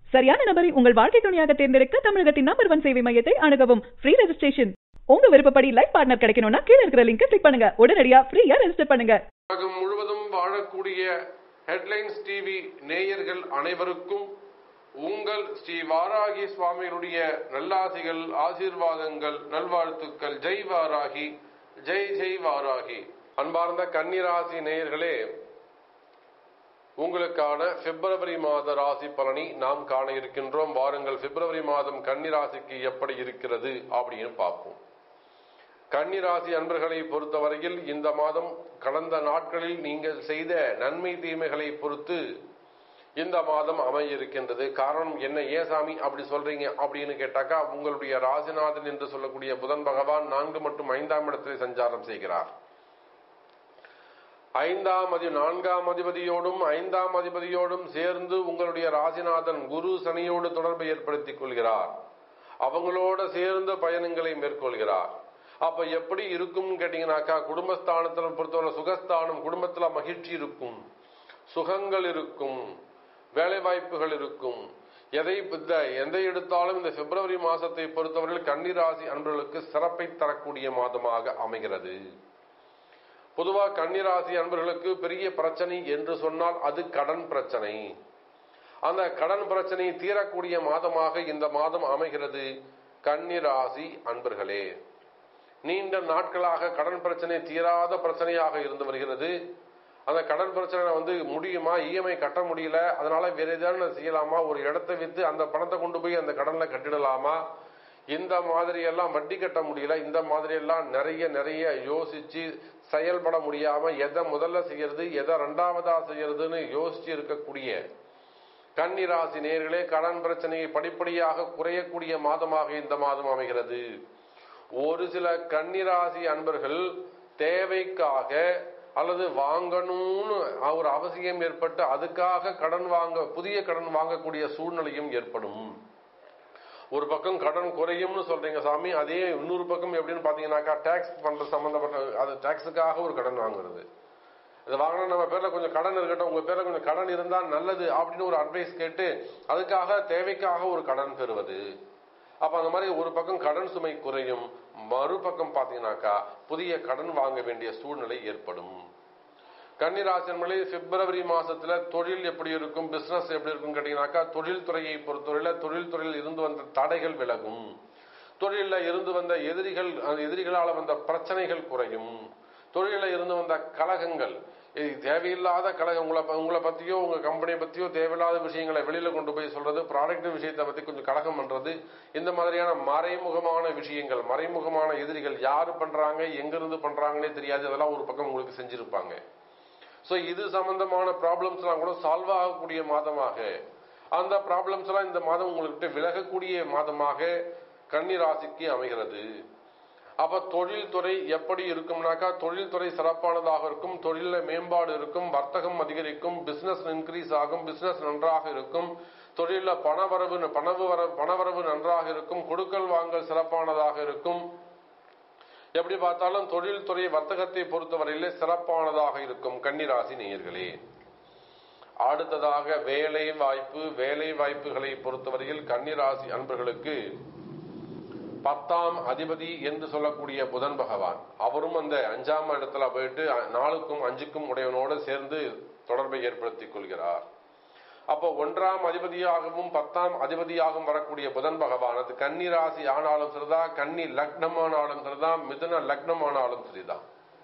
சரியான நபரை உங்கள் வாழ்க்கை துணையாக தேர்ந்தெடுக்க தமிழகத்தின் நம்பர் ஒன் சேவை மையத்தை அணுகவும் ஃப்ரீ ரெஜிஸ்ட்ரேஷன் உங்க விருப்பப்படி லைஃப் பார்ட்னர் கிடைக்கணும்னா கீழ இருக்கிற லிங்கை கிளிக் பண்ணுங்க உடனடியா ஃப்ரீயா ரெஜிஸ்டர் பண்ணுங்க உலகம் முழுவதும் வாழக்கூடிய ஹெட்லைன்ஸ் டிவி நேயர்கள் அனைவருக்கும் உங்கள் ஸ்ரீ வாராகி சுவாமிகளுடைய நல்லாசிகள் ஆசீர்வாதங்கள் நல்வாழ்த்துக்கள் ஜெய் வாராகி ஜெய் ஜெய் வாராகி அன்பார்ந்த கன்னிராசி நேயர்களே உங்களுக்கான பிப்ரவரி மாத ராசி பலனை நாம் காண இருக்கின்றோம் வாருங்கள் பிப்ரவரி மாதம் கன்னிராசிக்கு எப்படி இருக்கிறது அப்படின்னு பார்ப்போம் கன்னிராசி அன்பர்களை பொறுத்தவரையில் இந்த மாதம் கடந்த நாட்களில் நீங்கள் செய்த நன்மை தீமைகளை பொறுத்து இந்த மாதம் அமைய இருக்கின்றது காரணம் என்ன ஏன் சாமி அப்படி சொல்றீங்க அப்படின்னு கேட்டாக்கா உங்களுடைய ராசிநாதன் என்று சொல்லக்கூடிய புதன் பகவான் நான்கு மற்றும் ஐந்தாம் இடத்திலே சஞ்சாரம் செய்கிறார் ஐந்தாம் அதி நான்காம் அதிபதியோடும் ஐந்தாம் அதிபதியோடும் சேர்ந்து உங்களுடைய ராசிநாதன் குரு சனியோடு தொடர்பை ஏற்படுத்திக் கொள்கிறார் அவங்களோட சேர்ந்து பயணங்களை மேற்கொள்கிறார் அப்ப எப்படி இருக்கும் கேட்டீங்கன்னாக்கா குடும்பஸ்தானத்துல பொறுத்தவரை சுகஸ்தானம் குடும்பத்துல மகிழ்ச்சி இருக்கும் சுகங்கள் இருக்கும் வேலை வாய்ப்புகள் இருக்கும் எதை இந்த எதை எடுத்தாலும் இந்த பிப்ரவரி மாசத்தை பொறுத்தவரையில் கன்னிராசி அன்பர்களுக்கு சிறப்பை தரக்கூடிய மாதமாக அமைகிறது பொதுவா கன்னிராசி அன்பர்களுக்கு பெரிய பிரச்சனை என்று சொன்னால் அது கடன் பிரச்சனை அந்த கடன் பிரச்சனை தீரக்கூடிய மாதமாக இந்த மாதம் அமைகிறது கன்னிராசி அன்பர்களே நீண்ட நாட்களாக கடன் பிரச்சனை தீராத பிரச்சனையாக இருந்து வருகிறது அந்த கடன் பிரச்சனை வந்து முடியுமா இஎம்ஐ கட்ட முடியல அதனால வேற ஏதாவது செய்யலாமா ஒரு இடத்தை வித்து அந்த பணத்தை கொண்டு போய் அந்த கடன்ல கட்டிடலாமா இந்த மாதிரி எல்லாம் வட்டி கட்ட முடியல இந்த மாதிரி எல்லாம் நிறைய நிறைய யோசிச்சு செயல்பட முடியாம எதை முதல்ல செய்யறது எதை ரெண்டாவதா செய்யறதுன்னு யோசிச்சு இருக்கக்கூடிய கன்னிராசி நேர்களே கடன் பிரச்சனையை படிப்படியாக குறையக்கூடிய மாதமாக இந்த மாதம் அமைகிறது ஒரு சில கன்னிராசி அன்பர்கள் தேவைக்காக அல்லது வாங்கணும்னு ஒரு அவசியம் ஏற்பட்டு அதுக்காக கடன் வாங்க புதிய கடன் வாங்கக்கூடிய சூழ்நிலையும் ஏற்படும் ஒரு பக்கம் கடன் குறையும்னு சொல்றீங்க சாமி அதே இன்னொரு பக்கம் எப்படின்னு பாத்தீங்கன்னாக்கா டாக்ஸ் பண்ற சம்பந்தப்பட்ட அது டாக்ஸுக்காக ஒரு கடன் வாங்குறது இது வாங்கினா நம்ம பேர்ல கொஞ்சம் கடன் இருக்கட்டும் உங்க பேர்ல கொஞ்சம் கடன் இருந்தா நல்லது அப்படின்னு ஒரு அட்வைஸ் கேட்டு அதுக்காக தேவைக்காக ஒரு கடன் பெறுவது அப்ப அந்த மாதிரி ஒரு பக்கம் கடன் சுமை குறையும் மறுபக்கம் பாத்தீங்கன்னாக்கா புதிய கடன் வாங்க வேண்டிய சூழ்நிலை ஏற்படும் கன்னிராசன்மலை பிப்ரவரி மாசத்துல தொழில் எப்படி இருக்கும் பிசினஸ் எப்படி இருக்கும் கேட்டீங்கன்னாக்கா தொழில் துறையை பொறுத்தவரையில தொழில் துறையில் இருந்து வந்த தடைகள் விலகும் தொழில இருந்து வந்த எதிரிகள் எதிரிகளால வந்த பிரச்சனைகள் குறையும் தொழில இருந்து வந்த கழகங்கள் தேவையில்லாத கழகம் உங்களை உங்களை பத்தியோ உங்க கம்பெனியை பத்தியோ தேவையில்லாத விஷயங்களை வெளியில கொண்டு போய் சொல்றது ப்ராடக்ட் விஷயத்தை பத்தி கொஞ்சம் கழகம் பண்றது இந்த மாதிரியான மறைமுகமான விஷயங்கள் மறைமுகமான எதிரிகள் யாரு பண்றாங்க எங்க இருந்து பண்றாங்கன்னே தெரியாது அதெல்லாம் ஒரு பக்கம் உங்களுக்கு செஞ்சிருப்பாங்க சோ இது சம்பந்தமான ப்ராப்ளம்ஸ் எல்லாம் கூட சால்வ் ஆகக்கூடிய மாதமாக அந்த ப்ராப்ளம்ஸ் எல்லாம் இந்த மாதம் உங்கள்கிட்ட விலகக்கூடிய மாதமாக கன்னிராசிக்கு அமைகிறது அப்ப தொழில்துறை எப்படி இருக்கும்னாக்கா தொழில்துறை சிறப்பானதாக இருக்கும் தொழில மேம்பாடு இருக்கும் வர்த்தகம் அதிகரிக்கும் பிசினஸ் இன்க்ரீஸ் ஆகும் பிசினஸ் நன்றாக இருக்கும் தொழில பணவரவு பணவரவு பணவரவு நன்றாக இருக்கும் கொடுக்கல் வாங்கல் சிறப்பானதாக இருக்கும் எப்படி பார்த்தாலும் தொழில்துறை வர்த்தகத்தை பொறுத்தவரையிலே சிறப்பானதாக இருக்கும் கன்னிராசி நேயர்களே அடுத்ததாக வேலை வாய்ப்பு வேலை வாய்ப்புகளை பொறுத்தவரையில் கன்னிராசி அன்பர்களுக்கு பத்தாம் அதிபதி என்று சொல்லக்கூடிய புதன் பகவான் அவரும் அந்த அஞ்சாம் இடத்துல போயிட்டு நாலுக்கும் அஞ்சுக்கும் உடையவனோடு சேர்ந்து தொடர்பை ஏற்படுத்திக் கொள்கிறார் அப்போ ஒன்றாம் அதிபதியாகவும் பத்தாம் அதிபதியாகவும் வரக்கூடிய புதன் பகவான் அது கன்னி ராசி ஆனாலும் சரிதான் கன்னி லக்னம் ஆனாலும் சரிதான் மிதுன லக்னம் ஆனாலும் சரிதான்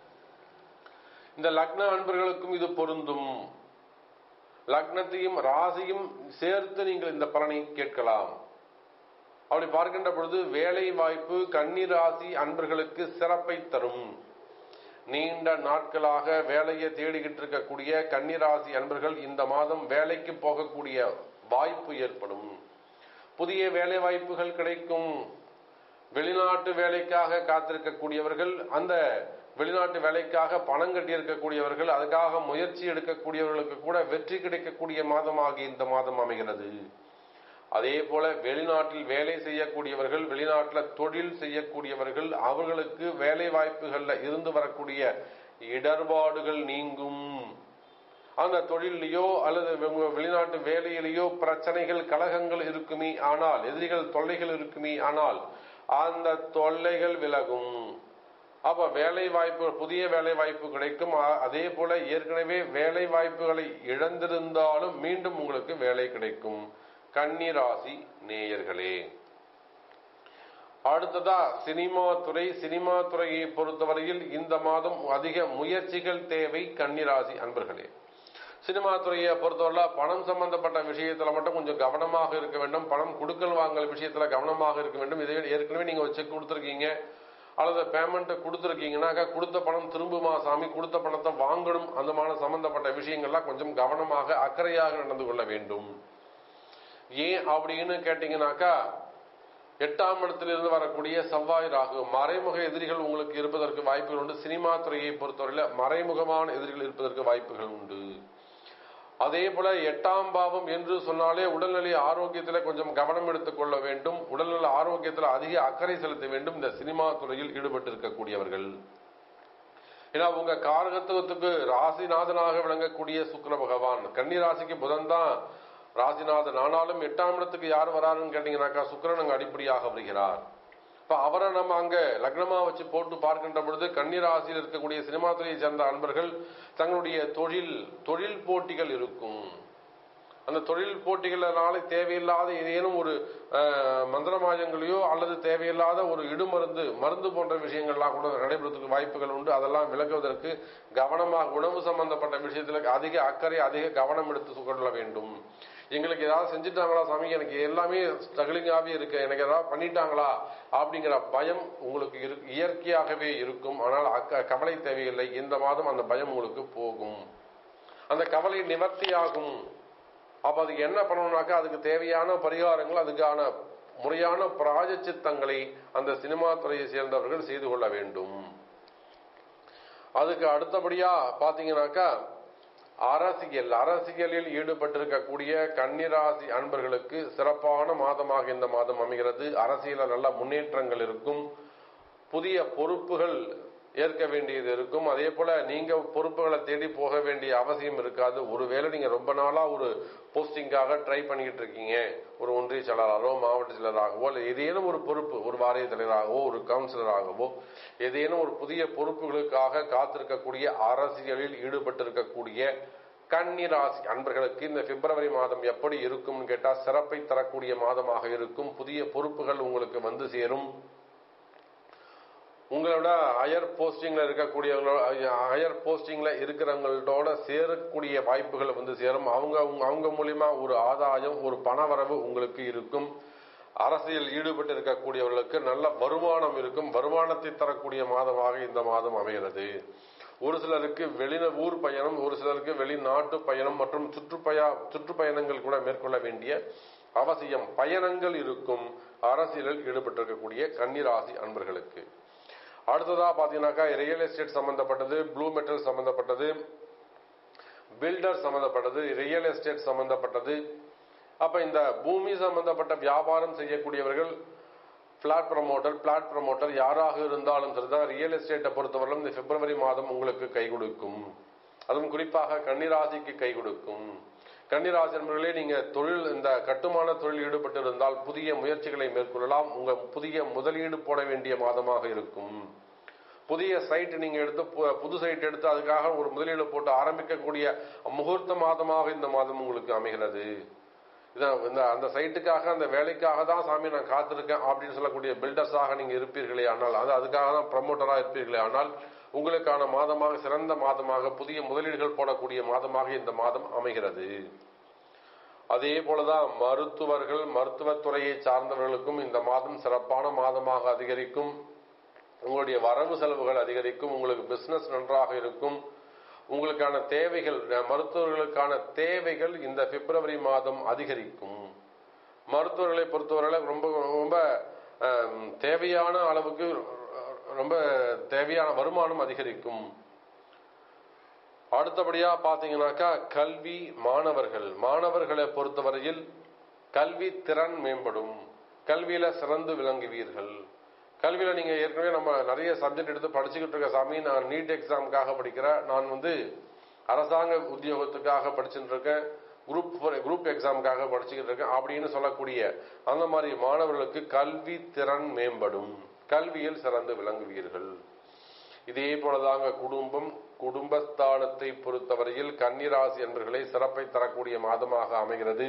இந்த லக்ன அன்பர்களுக்கும் இது பொருந்தும் லக்னத்தையும் ராசியும் சேர்த்து நீங்கள் இந்த பலனை கேட்கலாம் அப்படி பார்க்கின்ற பொழுது வேலை வாய்ப்பு கன்னிராசி அன்பர்களுக்கு சிறப்பை தரும் நீண்ட நாட்களாக வேலையை தேடிக்கிட்டு இருக்கக்கூடிய கன்னிராசி அன்பர்கள் இந்த மாதம் வேலைக்கு போகக்கூடிய வாய்ப்பு ஏற்படும் புதிய வேலை வாய்ப்புகள் கிடைக்கும் வெளிநாட்டு வேலைக்காக காத்திருக்கக்கூடியவர்கள் அந்த வெளிநாட்டு வேலைக்காக பணம் கட்டி இருக்கக்கூடியவர்கள் அதுக்காக முயற்சி எடுக்கக்கூடியவர்களுக்கு கூட வெற்றி கிடைக்கக்கூடிய மாதமாக இந்த மாதம் அமைகிறது அதே போல வெளிநாட்டில் வேலை செய்யக்கூடியவர்கள் வெளிநாட்டில் தொழில் செய்யக்கூடியவர்கள் அவர்களுக்கு வேலை வாய்ப்புகள்ல இருந்து வரக்கூடிய இடர்பாடுகள் நீங்கும் அந்த தொழிலையோ அல்லது உங்க வெளிநாட்டு வேலையிலேயோ பிரச்சனைகள் கலகங்கள் இருக்குமே ஆனால் எதிரிகள் தொல்லைகள் இருக்குமே ஆனால் அந்த தொல்லைகள் விலகும் அப்ப வேலை வாய்ப்பு புதிய வேலை வாய்ப்பு கிடைக்கும் அ- அதே போல ஏற்கனவே வேலை வாய்ப்புகளை இழந்திருந்தாலும் மீண்டும் உங்களுக்கு வேலை கிடைக்கும் கன்னி ராசி நேயர்களே அடுத்ததா சினிமா துறை சினிமா துறையை பொறுத்தவரையில் இந்த மாதம் அதிக முயற்சிகள் தேவை கன்னிராசி அன்பர்களே சினிமா துறையை பொறுத்தவரை பணம் சம்பந்தப்பட்ட விஷயத்துல மட்டும் கொஞ்சம் கவனமாக இருக்க வேண்டும் பணம் கொடுக்கல் வாங்கல் விஷயத்துல கவனமாக இருக்க வேண்டும் இதை ஏற்கனவே நீங்க ஒரு செக் கொடுத்துருக்கீங்க அல்லது பேமெண்ட் கொடுத்துருக்கீங்கன்னாக்கா கொடுத்த பணம் திரும்புமா சாமி கொடுத்த பணத்தை வாங்கணும் அந்த மாதிரி சம்பந்தப்பட்ட விஷயங்கள்லாம் கொஞ்சம் கவனமாக அக்கறையாக நடந்து கொள்ள வேண்டும் ஏன் அப்படின்னு கேட்டீங்கன்னாக்கா எட்டாம் இடத்திலிருந்து வரக்கூடிய செவ்வாய் ராகு மறைமுக எதிரிகள் உங்களுக்கு இருப்பதற்கு வாய்ப்புகள் உண்டு சினிமா துறையை பொறுத்தவரையில மறைமுகமான எதிரிகள் இருப்பதற்கு வாய்ப்புகள் உண்டு அதே போல எட்டாம் பாவம் என்று சொன்னாலே உடல்நிலை ஆரோக்கியத்துல கொஞ்சம் கவனம் எடுத்துக் கொள்ள வேண்டும் உடல்நல ஆரோக்கியத்துல அதிக அக்கறை செலுத்த வேண்டும் இந்த சினிமா துறையில் ஈடுபட்டு இருக்கக்கூடியவர்கள் ஏன்னா உங்க காரகத்துவத்துக்கு ராசிநாதனாக விளங்கக்கூடிய சுக்கிர பகவான் கன்னி ராசிக்கு புதன் தான் ராசிநாதன் ஆனாலும் எட்டாம் இடத்துக்கு யார் வராருன்னு கேட்டீங்கன்னாக்கா சுக்கிரன் அங்க அடிப்படையாக வருகிறார் இப்ப அவரை நம்ம அங்க லக்னமா வச்சு போட்டு பார்க்கின்ற பொழுது கன்னி ராசியில் இருக்கக்கூடிய சினிமா துறையை சேர்ந்த அன்பர்கள் தங்களுடைய தொழில் தொழில் போட்டிகள் இருக்கும் அந்த தொழில் போட்டிகளினால தேவையில்லாத ஏதேனும் ஒரு அஹ், மந்திரமாயங்களையோ அல்லது தேவையில்லாத ஒரு இடுமருந்து மருந்து போன்ற விஷயங்கள்லாம் கூட நடைபெறதுக்கு வாய்ப்புகள் உண்டு அதெல்லாம் விலகுவதற்கு கவனமாக உணவு சம்பந்தப்பட்ட விஷயத்துல அதிக அக்கறை அதிக கவனம் எடுத்து கொள்ள வேண்டும் எங்களுக்கு ஏதாவது செஞ்சுட்டாங்களா சாமி எனக்கு எல்லாமே ஸ்ட்ரகிளிங்காகவே இருக்கு எனக்கு ஏதாவது பண்ணிட்டாங்களா அப்படிங்கிற பயம் உங்களுக்கு இரு- இயற்கையாகவே இருக்கும் ஆனால் அக்க- கவலை தேவையில்லை இந்த மாதம் அந்த பயம் உங்களுக்கு போகும் அந்த கவலை நிவர்த்தியாகும் அப்ப அதுக்கு என்ன பண்ணணும்னாக்கா அதுக்கு தேவையான பரிகாரங்கள் அதுக்கான முறையான பிராயச்சித்தங்களை அந்த சினிமா துறையை சேர்ந்தவர்கள் செய்து கொள்ள வேண்டும் அதுக்கு அடுத்தபடியா பாத்தீங்கன்னாக்கா அரசியல் அரசியலில் ஈடுபட்டிருக்கக்கூடிய கன்னிராசி அன்பர்களுக்கு சிறப்பான மாதமாக இந்த மாதம் அமைகிறது அரசியல நல்ல முன்னேற்றங்கள் இருக்கும் புதிய பொறுப்புகள் ஏற்க வேண்டியது இருக்கும் அதே போல நீங்க பொறுப்புகளை தேடி போக வேண்டிய அவசியம் இருக்காது ஒருவேளை நீங்க ரொம்ப நாளா ஒரு போஸ்டிங்காக ட்ரை பண்ணிக்கிட்டு இருக்கீங்க ஒரு ஒன்றிய செயலாளரோ மாவட்ட செயலராகவோ இல்லை ஏதேனும் ஒரு பொறுப்பு ஒரு வாரிய தலைவராகவோ ஒரு கவுன்சிலராகவோ ஏதேனும் ஒரு புதிய பொறுப்புகளுக்காக காத்திருக்கக்கூடிய அரசியலில் ஈடுபட்டிருக்கக்கூடிய கன்னி ராசி அன்பர்களுக்கு இந்த பிப்ரவரி மாதம் எப்படி இருக்கும்னு கேட்டா சிறப்பை தரக்கூடிய மாதமாக இருக்கும் புதிய பொறுப்புகள் உங்களுக்கு வந்து சேரும் உங்களோட ஹையர் போஸ்டிங்ல இருக்கக்கூடியவங்களோட ஹையர் போஸ்டிங்ல இருக்கிறவங்களோட சேரக்கூடிய வாய்ப்புகள் வந்து சேரும் அவங்க அவங்க- அவங்க மூலியமா ஒரு ஆதாயம் ஒரு பணவரவு உங்களுக்கு இருக்கும் அரசியல் ஈடுபட்டு இருக்கக்கூடியவர்களுக்கு நல்ல வருமானம் இருக்கும் வருமானத்தை தரக்கூடிய மாதமாக இந்த மாதம் அமைகிறது ஒரு சிலருக்கு வெளின ஊர் பயணம் ஒரு சிலருக்கு வெளிநாட்டு பயணம் மற்றும் சுற்றுப்பய சுற்றுப்பயணங்கள் கூட மேற்கொள்ள வேண்டிய அவசியம் பயணங்கள் இருக்கும் அரசியலில் ஈடுபட்டிருக்கக்கூடிய கன்னிராசி அன்பர்களுக்கு அடுத்ததா பாத்தீங்கன்னாக்கா ரியல் எஸ்டேட் சம்பந்தப்பட்டது ப்ளூ மெட்டல் சம்பந்தப்பட்டது பில்டர் சம்பந்தப்பட்டது ரியல் எஸ்டேட் சம்பந்தப்பட்டது அப்ப இந்த பூமி சம்பந்தப்பட்ட வியாபாரம் செய்யக்கூடியவர்கள் பிளாட் ப்ரமோட்டர் பிளாட் ப்ரமோட்டர் யாராக இருந்தாலும் சரிதான் ரியல் எஸ்டேட்டை பொறுத்தவரையிலும் இந்த பிப்ரவரி மாதம் உங்களுக்கு கை கொடுக்கும் அதுவும் குறிப்பாக கன்னிராசிக்கு கை கொடுக்கும் கன்னிராசி நண்பர்களே நீங்க தொழில் இந்த கட்டுமான தொழில் ஈடுபட்டு இருந்தால் புதிய முயற்சிகளை மேற்கொள்ளலாம் உங்க புதிய முதலீடு போட வேண்டிய மாதமாக இருக்கும் புதிய சைட் நீங்க எடுத்து பு- புது சைட் எடுத்து அதுக்காக ஒரு முதலீடு போட்டு ஆரம்பிக்கக்கூடிய முகூர்த்த மாதமாக இந்த மாதம் உங்களுக்கு அமைகிறது இதான் இந்த அந்த சைட்டுக்காக அந்த வேலைக்காக தான் சாமி நான் காத்திருக்கேன் அப்படின்னு சொல்லக்கூடிய பில்டர்ஸாக நீங்க இருப்பீர்களே ஆனால் அது அதுக்காக தான் ப்ரமோட்டரா இருப்பீர்களே ஆனால் உங்களுக்கான மாதமாக சிறந்த மாதமாக புதிய முதலீடுகள் போடக்கூடிய மாதமாக இந்த மாதம் அமைகிறது அதே போலதான் மருத்துவர்கள் மருத்துவத்துறையை சார்ந்தவர்களுக்கும் இந்த மாதம் சிறப்பான மாதமாக அதிகரிக்கும் உங்களுடைய வரவு செலவுகள் அதிகரிக்கும் உங்களுக்கு பிசினஸ் நன்றாக இருக்கும் உங்களுக்கான தேவைகள் அஹ், மருத்துவர்களுக்கான தேவைகள் இந்த பிப்ரவரி மாதம் அதிகரிக்கும் மருத்துவர்களை பொறுத்தவரை ரொம்ப ரொம்ப அஹ், தேவையான அளவுக்கு ரொம்ப தேவையான வருமானம் அதிகரிக்கும் அடுத்தபடியா பாத்தீங்கன்னாக்கா கல்வி மாணவர்கள் மாணவர்களை பொறுத்தவரையில் கல்வி திறன் மேம்படும் கல்வியில சிறந்து விளங்குவீர்கள் கல்வியில நீங்க ஏற்கனவே நம்ம நிறைய சப்ஜெக்ட் எடுத்து படிச்சுக்கிட்டு இருக்க சாமி நான் நீட் எக்ஸாமுக்காக படிக்கிறேன் நான் வந்து அரசாங்க உத்தியோகத்துக்காக படிச்சுட்டு இருக்கேன் குரூப் குரூப் எக்ஸாமுக்காக படிச்சுக்கிட்டு இருக்கேன் அப்படின்னு சொல்லக்கூடிய அந்த மாதிரி மாணவர்களுக்கு கல்வி திறன் மேம்படும் கல்வியில் சிறந்து விளங்குவீர்கள் இதே போலதாங்க குடும்பம் குடும்பஸ்தானத்தை பொறுத்தவரையில் கன்னிராசி என்பர்களை சிறப்பை தரக்கூடிய மாதமாக அமைகிறது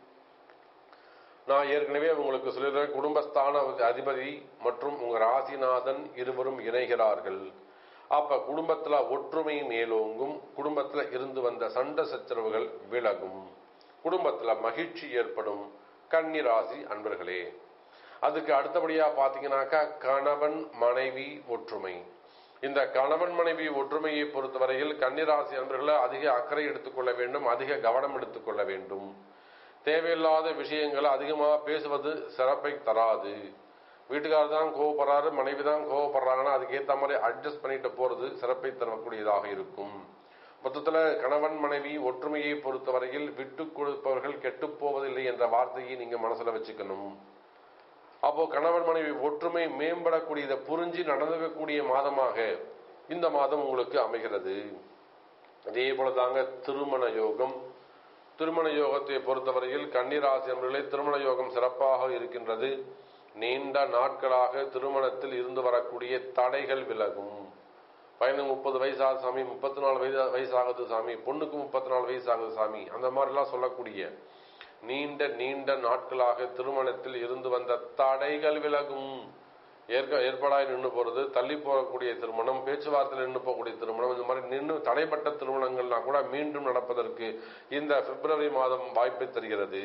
நான் ஏற்கனவே உங்களுக்கு சொல்லிடுறேன் குடும்பஸ்தான அதிபதி மற்றும் உங்க ராசிநாதன் இருவரும் இணைகிறார்கள் அப்ப குடும்பத்துல ஒற்றுமை மேலோங்கும் குடும்பத்துல இருந்து வந்த சண்டை சச்சரவுகள் விலகும் குடும்பத்துல மகிழ்ச்சி ஏற்படும் கன்னிராசி அன்பர்களே அதுக்கு அடுத்தபடியா பாத்தீங்கன்னாக்கா கணவன் மனைவி ஒற்றுமை இந்த கணவன் மனைவி ஒற்றுமையை பொறுத்தவரையில் கன்னிராசி அன்பர்களை அதிக அக்கறை எடுத்துக்கொள்ள வேண்டும் அதிக கவனம் எடுத்துக்கொள்ள வேண்டும் தேவையில்லாத விஷயங்களை அதிகமாக பேசுவது சிறப்பை தராது வீட்டுக்காரர் தான் கோவப்படுறாரு மனைவி தான் கோவப்படுறாங்கன்னா அதுக்கு ஏற்ற மாதிரி அட்ஜஸ்ட் பண்ணிட்டு போறது சிறப்பை தரக்கூடியதாக இருக்கும் மொத்தத்துல கணவன் மனைவி ஒற்றுமையை பொறுத்தவரையில் விட்டு கொடுப்பவர்கள் கெட்டு போவதில்லை என்ற வார்த்தையை நீங்க மனசுல வச்சுக்கணும் அப்போ கணவன் மனைவி ஒற்றுமை மேம்படக்கூடியதை புரிஞ்சு நடந்துக்கக்கூடிய மாதமாக இந்த மாதம் உங்களுக்கு அமைகிறது அதே போலதாங்க திருமண யோகம் திருமண யோகத்தை பொறுத்தவரையில் கன்னிராசி அன்பர்களே திருமண யோகம் சிறப்பாக இருக்கின்றது நீண்ட நாட்களாக திருமணத்தில் இருந்து வரக்கூடிய தடைகள் விலகும் பையனுக்கு முப்பது வயசாகுது சாமி முப்பத்தி நாலு வயசு வயசாகுது சாமி பொண்ணுக்கு முப்பத்தி நாலு வயசாகுது சாமி அந்த மாதிரிலாம் சொல்லக்கூடிய நீண்ட நீண்ட நாட்களாக திருமணத்தில் இருந்து வந்த தடைகள் விலகும் ஏற்க ஏற்பாடாய் நின்று போறது தள்ளி போகக்கூடிய திருமணம் பேச்சுவார்த்தையில் நின்று போகக்கூடிய திருமணம் இந்த மாதிரி நின்று தடைப்பட்ட திருமணங்கள்னா கூட மீண்டும் நடப்பதற்கு இந்த பிப்ரவரி மாதம் வாய்ப்பை தருகிறது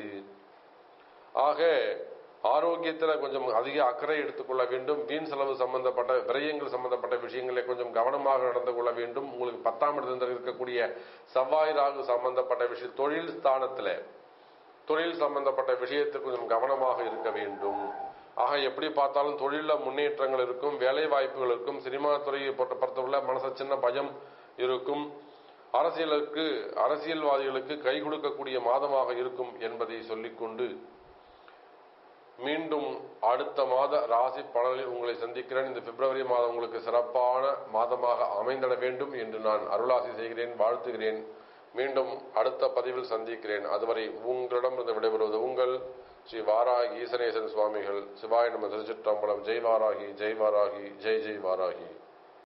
ஆக ஆரோக்கியத்துல கொஞ்சம் அதிக அக்கறை எடுத்துக்கொள்ள வேண்டும் வீண் செலவு சம்பந்தப்பட்ட விரயங்கள் சம்பந்தப்பட்ட விஷயங்களை கொஞ்சம் கவனமாக நடந்து கொள்ள வேண்டும் உங்களுக்கு பத்தாம் இடத்தில் இருக்கக்கூடிய செவ்வாய் ராகு சம்பந்தப்பட்ட விஷயம் தொழில் ஸ்தானத்துல தொழில் சம்பந்தப்பட்ட விஷயத்தில் கொஞ்சம் கவனமாக இருக்க வேண்டும் ஆக எப்படி பார்த்தாலும் தொழில முன்னேற்றங்கள் இருக்கும் வேலை வாய்ப்புகள் இருக்கும் சினிமா துறையை பொறுத்தவரை மனச சின்ன பயம் இருக்கும் அரசியலுக்கு அரசியல்வாதிகளுக்கு கை கொடுக்கக்கூடிய மாதமாக இருக்கும் என்பதை சொல்லிக்கொண்டு மீண்டும் அடுத்த மாத ராசி பலனில் உங்களை சந்திக்கிறேன் இந்த பிப்ரவரி மாதம் உங்களுக்கு சிறப்பான மாதமாக அமைந்திட வேண்டும் என்று நான் அருளாசி செய்கிறேன் வாழ்த்துகிறேன் மீண்டும் அடுத்த பதிவில் சந்திக்கிறேன் அதுவரை உங்களிடமிருந்து விடைபெறுவது உங்கள் ஸ்ரீ வாராகி ஈசனேசன் சுவாமிகள் சிவாய நம திருச்சிற்றம்பலம் ஜெய் வாராகி ஜெய் வாராகி ஜெய் ஜெய் வாராகி